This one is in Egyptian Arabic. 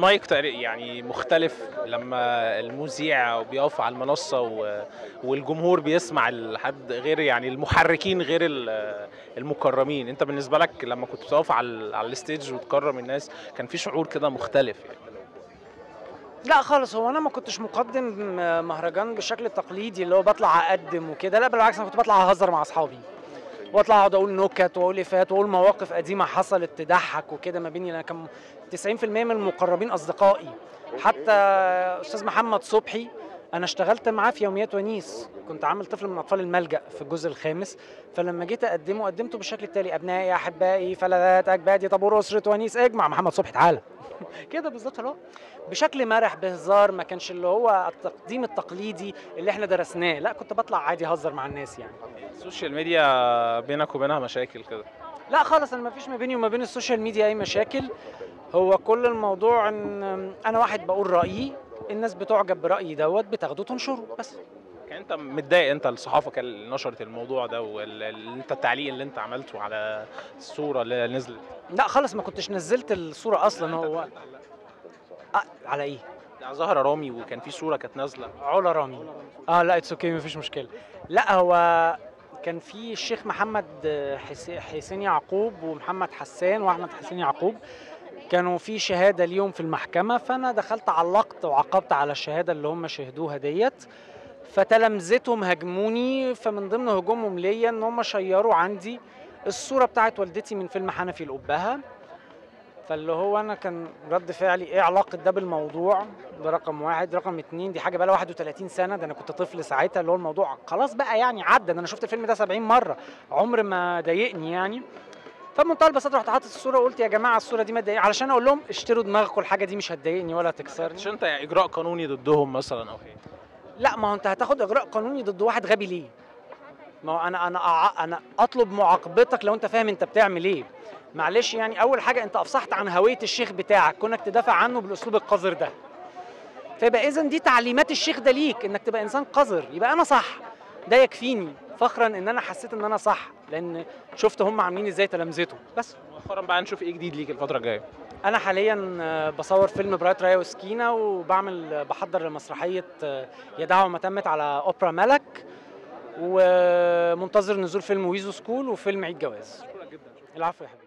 المايك تقريبا يعني مختلف لما المذيع بيقف على المنصه و... والجمهور بيسمع لحد غير يعني المحركين غير ال- المكرمين انت بالنسبه لك لما كنت بتقف على ال- على الستيج وتكرم الناس كان في شعور كده مختلف يعني لا خالص هو انا ما كنتش مقدم مهرجان بالشكل التقليدي اللي هو بطلع اقدم وكده لا بالعكس انا كنت بطلع اهزر مع اصحابي واطلع اقعد اقول نكت واقول افيهات واقول مواقف قديمه حصلت تضحك وكده ما بيني انا كان 90% من المقربين اصدقائي حتى استاذ محمد صبحي انا اشتغلت معاه في يوميات ونيس كنت عامل طفل من اطفال الملجا في الجزء الخامس فلما جيت اقدمه قدمته بالشكل التالي ابنائي احبائي فلذات اجبادي طابور اسره ونيس اجمع محمد صبحي تعالى كده بالظبط اللي هو بشكل مرح بهزار ما كانش اللي هو التقديم التقليدي اللي احنا درسناه لا كنت بطلع عادي اهزر مع الناس يعني السوشيال ميديا بينك وبينها مشاكل كده لا خالص انا ما فيش ما بيني وما بين السوشيال ميديا اي مشاكل هو كل الموضوع ان انا واحد بقول رايي الناس بتعجب برايي دوت بتاخده تنشره بس كان انت متضايق انت الصحافه كان اللي نشرت الموضوع ده وانت التعليق اللي انت عملته على الصوره اللي نزلت لا خالص ما كنتش نزلت الصوره اصلا هو آه على ايه يعني ظهر رامي وكان في صوره كانت نازله علا رامي اه لا اتس اوكي مفيش مشكله لا هو كان في الشيخ محمد حسي- حسين يعقوب ومحمد حسان واحمد حسين يعقوب كانوا في شهاده ليهم في المحكمه فانا دخلت علقت وعقبت على الشهاده اللي هم شهدوها ديت فتلامذتهم هاجموني فمن ضمن هجومهم ليا ان هم شيروا عندي الصوره بتاعت والدتي من فيلم حنفي القبهه فاللي هو انا كان رد فعلي ايه علاقه ده بالموضوع ده رقم واحد رقم اتنين دي حاجه بقى لها 31 سنه ده انا كنت طفل ساعتها اللي هو الموضوع خلاص بقى يعني عدى ده انا شفت الفيلم ده 70 مره عمر ما ضايقني يعني فبمنتهى البساطه رحت حاطط الصوره وقلت يا جماعه الصوره دي ما تضايقني علشان اقول لهم اشتروا دماغكم الحاجه دي مش هتضايقني ولا تكسرني مش انت اجراء قانوني ضدهم مثلا او كده لا ما هو انت هتاخد اجراء قانوني ضد واحد غبي ليه؟ ما هو انا انا أع- انا اطلب معاقبتك لو انت فاهم انت بتعمل ايه. معلش يعني اول حاجه انت افصحت عن هويه الشيخ بتاعك كونك تدافع عنه بالاسلوب القذر ده. فيبقى اذا دي تعليمات الشيخ ده ليك انك تبقى انسان قذر يبقى انا صح ده يكفيني فخرا ان انا حسيت ان انا صح لان شفت هم عاملين ازاي تلامذته بس مؤخرا بقى نشوف ايه جديد ليك الفتره الجايه انا حاليا آه، بصور فيلم برايت رايه وسكينه وبعمل آه، بحضر لمسرحيه آه، يا دعوه ما تمت على اوبرا ملك ومنتظر نزول فيلم ويزو سكول وفيلم عيد جواز العفو يا حبيبي